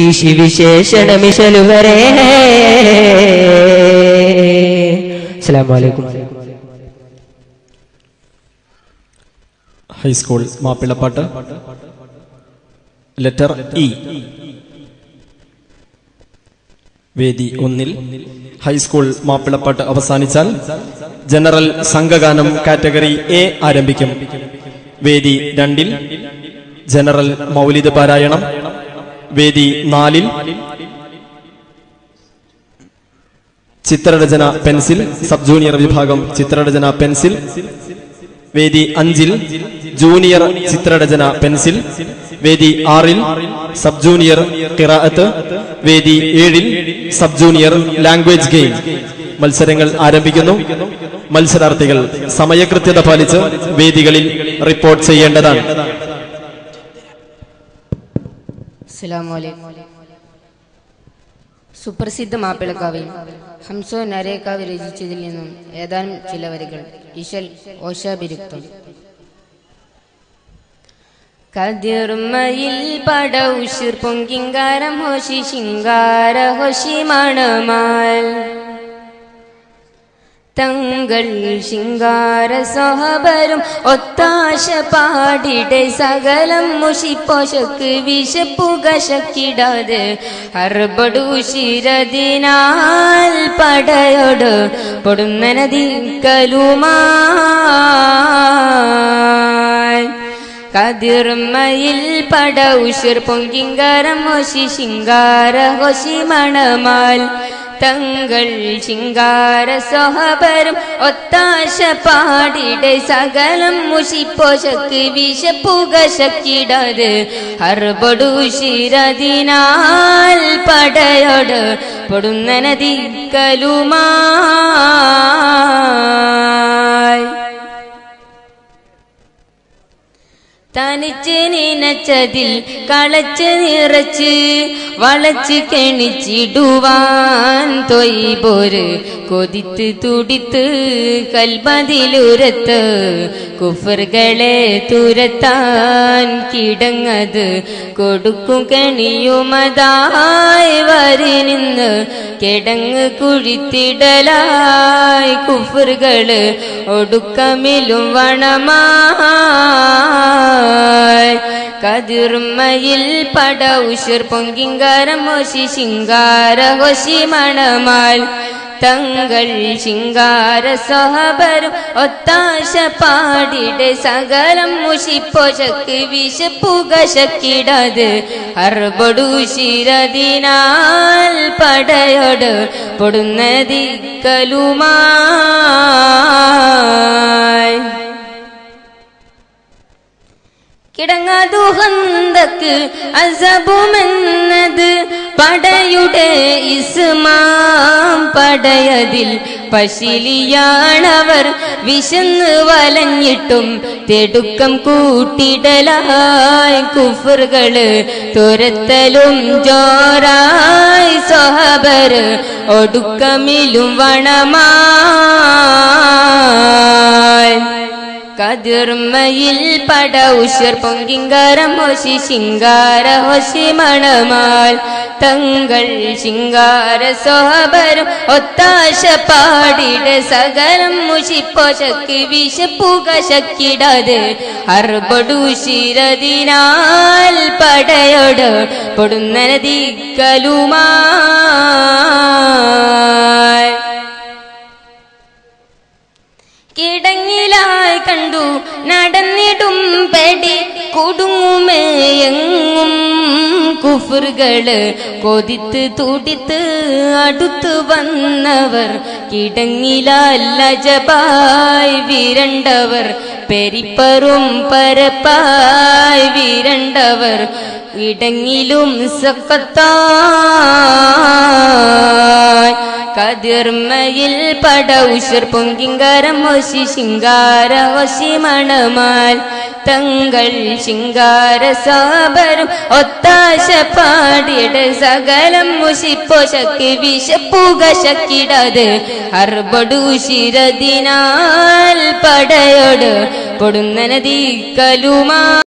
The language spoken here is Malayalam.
വിശേഷി വിശേഷണ മിശലുവരെ അസ്സലാമു അലൈക്കും ഹൈസ്കൂൾ മാപ്പിളപ്പാട്ട് ലെറ്റർ ഇ വേദി ഒന്നിൽ ഹൈസ്കൂൾ മാപ്പിളപ്പാട്ട് അവസാനിച്ചാൽ ജനറൽ സംഘഗാനം കാറ്റഗറി എ ആരംഭിക്കും വേദി രണ്ടിൽ ജനറൽ മൗലിദ് പാരായണം വേദി നാലിൽ ചിത്രരചന പെൻസിൽ സബ് ജൂനിയർ വിഭാഗം ചിത്രരചന പെൻസിൽ വേദി അഞ്ചിൽ ജൂനിയർ ചിത്രരചന പെൻസിൽ വേദി ആറിൽ സബ് ജൂനിയർ കിറാഅത്ത് വേദി ഏഴിൽ സബ് ജൂനിയർ ലാംഗ്വേജ് ഗെയിം മത്സരങ്ങൾ ആരംഭിക്കുന്നു മത്സരാർത്ഥികൾ സമയകൃത്യത പാലിച്ച് വേദികളിൽ റിപ്പോർട്ട് ചെയ്യേണ്ടതാണ് അസ്സലാമലൈക്കും സുപ്രസിദ്ധ മാപ്പിളക്കാവിൽ ഹംസോ നരേക്കാവ് രചിച്ചതിൽ നിന്നും ഏതാനും ചില വരികൾ ഇശൽ ഓശാബിരുക്തം കതിർമയിൽ പട ഉഷിർ പൊങ്കിങ്കാരം ഹോശി ശിങ്കാര ഹോശി മണമാൽ തങ്ങൾ ശിങ്കാര സഹബരും ഒത്താശ പാടിടെ സകലം മുഷിപ്പോശക്ക് വിശപ്പുകശക്കിടാതെ അർബടു ശിരതിനാൽ പടയോട് പൊടുന്നനതി കലുമായി കതിർമയിൽ പട ഉഷിർ പൊങ്കിങ്കാരം ഹോശി ശിങ്കാര ഹോശി മണമാൽ തങ്ങൾ ശിങ്കാര സഹബരും ഒത്താശ പാടിടെ സകലം മുഷിപ്പോശക്ക് വിശപ്പുകശക്കിടാത് ഹർബടു ശിരതിനാൽ പടയോട് പൊടുന്നനതി കലുമായി തനിച്ച് നിനച്ചതിൽ കളച്ച് നിറച്ച് വളച്ച് കെണിച്ചിടുവാൻ തൊയ്പോര് കൊതിത്ത് തുടിത്ത് കൽബതിലുരത്ത് കുഫറുകളെ തുരത്താൻ കിടങ്ങത് കൊടുക്കും കെണിയുമതായി വരി നിന്ന് കിടങ്ങ് കുഴിത്തിടലായി കുഫറുകള് ഒടുക്കമിലും വണമായി കതിർമയിൽ പട ഉഷിർ പൊങ്കിങ്കാരം ഹോശി ശിങ്കാര ഹോശി മണമാൽ തങ്ങൾ ശിങ്കാര സഹബരും ഒത്താശ പാടിടെ സകലം മുഷിപ്പോശക്ക് വിശപ്പുകശക്കിടാത് അർബടു ശിരതിനാൽ പടയോട് പൊടുന്നതി കലുമായി കിടങ്ങാതുഹന്തക്ക് അസബുമെന്നത് പടയുടെ ഇസ്മാം പടയതിൽ പശിലിയാണവർ വിശന്ന് വലഞ്ഞിട്ടും തെടുക്കം കൂട്ടിടലായി കുഫറുകള് തുരത്തലും ജോറായി സ്വഹബർ ഒടുക്കമിലും വണമായി കതിർമയിൽ പട ഉഷർ പൊങ്കിങ്കാരം ഹോശി ശിങ്കാര ഹോശി മണമാൽ തങ്ങൾ ശിങ്കാര സോഹബരും ഒത്താശ പാടിട സകലം മുഷിപ്പോശക്ക് വിശപ്പുകശക്കിടാത് അർബടു ശിരതിനാൽ പടയോട് പൊടുന്നനതി കലുമായി കിടങ്ങിലായി കണ്ടു നടന്നിടും പെടി കുടുങ്ങുമേയെങ്ങും കുഫറുകള് കൊതിത്ത് തുടിത്ത് അടുത്തു വന്നവർ കിടങ്ങിലല്ലജപായി വിരണ്ടവർ പെരിപ്പറും പരപ്പായി വിരണ്ടവർ ഇടങ്ങിലും സക്കത്തായി കതിർമയിൽ പട ഉഷർ പൊങ്കിങ്കാരം ഹോശി ശിങ്കാര ഹോശി മണമാൽ തങ്ങൾ ശിങ്കാര സാബരും ഒത്താശ പാടിട സകലം മുഷിപ്പോശക്ക് വിശപ്പുകശക്കിടാത് അർബടു ശിരതിനാൽ പടയോട് പൊടുന്നനതി കലുമാ